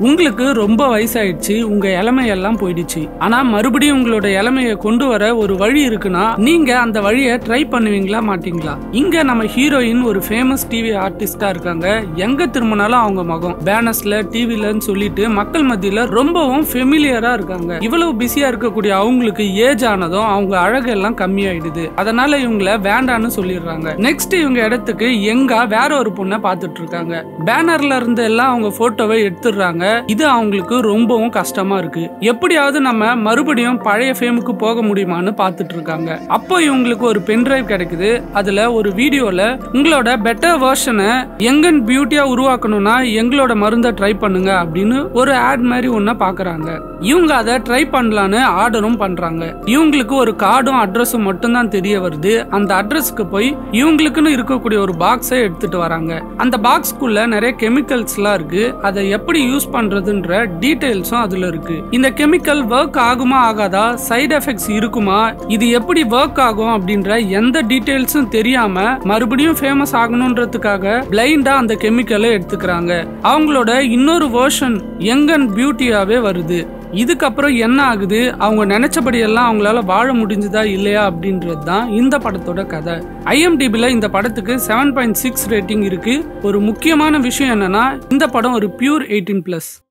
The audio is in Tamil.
உங்களுக்கு ரொம்ப வயசாயிடுச்சு உங்க இளமையெல்லாம் போயிடுச்சு ஆனா மறுபடியும் உங்களோட இளமையை கொண்டு வர ஒரு வழி இருக்குன்னா நீங்க அந்த வழியை ட்ரை பண்ணுவீங்களா மாட்டீங்களா இங்க நம்ம ஹீரோயின் ஒரு ஃபேமஸ் டிவி ஆர்டிஸ்டா இருக்காங்க எங்க திரும்பினாலும் அவங்க முகம் பேனர்ஸ்ல டிவிலன்னு சொல்லிட்டு மக்கள் மத்தியில ரொம்பவும் ஃபெமிலியரா இருக்காங்க இவ்வளவு பிஸியா இருக்கக்கூடிய அவங்களுக்கு ஏஜ் ஆனதும் அவங்க அழகெல்லாம் கம்மியாயிடுது அதனால இவங்கள வேண்டான்னு சொல்லிடுறாங்க நெக்ஸ்ட் இவங்க இடத்துக்கு எங்க வேற ஒரு பொண்ணை பார்த்துட்டு இருக்காங்க பேனர்ல இருந்து எல்லாம் அவங்க போட்டோவை எடுத்துடுறாங்க இது அவங்களுக்கு ரொம்பவும் கஷ்டமா இருக்கு எப்படியாவது நம்ம மறுபடியும் பழைய ஃபேமுக்கு போக முடியுமான்னு பார்த்துட்டு இருக்காங்க அப்போ இவங்களுக்கு ஒரு பென் டிரைவ் கிடைக்குது அதுல ஒரு வீடியோல உங்களோட பெட்டர் வெர்ஷனை எங்கன் பியூட்டியா உருவாக்கணும்னா எங்களோட மருந்தை ட்ரை பண்ணுங்க அப்படின்னு ஒரு ஆட் மாதிரி ஒன்ன பாக்குறாங்க இவங்க அதை ட்ரை பண்ணலான்னு ஆர்டரும் பண்றாங்க இவங்களுக்கு ஒரு கார்டும் அட்ரஸும் மட்டும்தான் தெரிய வருது அந்த அட்ரஸ்க்கு போய் இவங்களுக்குன்னு இருக்கக்கூடிய ஒரு பாக்ஸை எடுத்துட்டு வராங்க அந்த பாக்ஸ்க்குள்ள நிறைய கெமிக்கல்ஸ் எல்லாம் இருக்கு அதை எப்படி யூஸ் பண்றதுன்ற டீடைல்ஸும் அதுல இருக்கு இந்த கெமிக்கல் ஒர்க் ஆகுமா ஆகாதா சைடு எஃபெக்ட்ஸ் இருக்குமா இது எப்படி ஒர்க் ஆகும் அப்படின்ற எந்த டீடைல்ஸும் தெரியாம மறுபடியும் ஃபேமஸ் ஆகணுன்றதுக்காக பிளைண்டா அந்த கெமிக்கலை எடுத்துக்கிறாங்க அவங்களோட இன்னொரு வேர்ஷன் யங் அண்ட் பியூட்டியாவே வருது இதுக்கப்புறம் என்ன ஆகுது அவங்க நினைச்சபடி எல்லாம் அவங்களால வாழ முடிஞ்சுதா இல்லையா அப்படின்றது தான் இந்த படத்தோட கதை ஐஎம்டிபில இந்த படத்துக்கு செவன் பாயிண்ட் சிக்ஸ் ரேட்டிங் இருக்கு ஒரு முக்கியமான விஷயம் என்னன்னா இந்த படம் ஒரு பியூர் எயிட்டீன் பிளஸ்